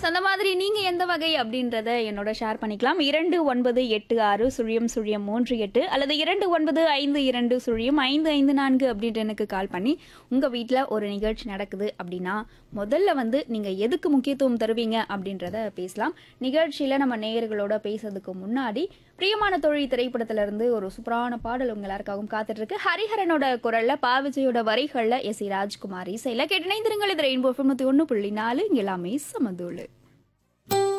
S அந்த மாதிரி நீங்க எந்த வகை அப்படின்றத என்னோட ஷேர் பண்ணிக்கலாம் இரண்டு ஒன்பது எட்டு ஆறு சுழியம் சுழியம் மூன்று எட்டு அல்லது இரண்டு ஒன்பது ஐந்து இரண்டு சுழியம் ஐந்து ஐந்து நான்கு அப்படின்ட்டு எனக்கு கால் பண்ணி உங்க வீட்டில் ஒரு நிகழ்ச்சி நடக்குது அப்படின்னா முதல்ல வந்து நீங்க எதுக்கு முக்கியத்துவம் தருவீங்க அப்படின்றத பேசலாம் நிகழ்ச்சியில நம்ம நேயர்களோட பேசுறதுக்கு முன்னாடி பிரியமான தொழில் திரைப்படத்துல இருந்து ஒரு சூப்பரான பாடல் உங்க எல்லாருக்காகவும் காத்துட்டு இருக்கு ஹரிஹரனோட குரல்ல பாவிஜயோட வரிகள்ல எஸ் சி ராஜ்குமார் இசையில கேட்டு இணைந்திருங்கள் இது ரெயின்போ தொண்ணூத்தி ஒன்று புள்ளி நாலு இங்க எல்லாமே சமதூளு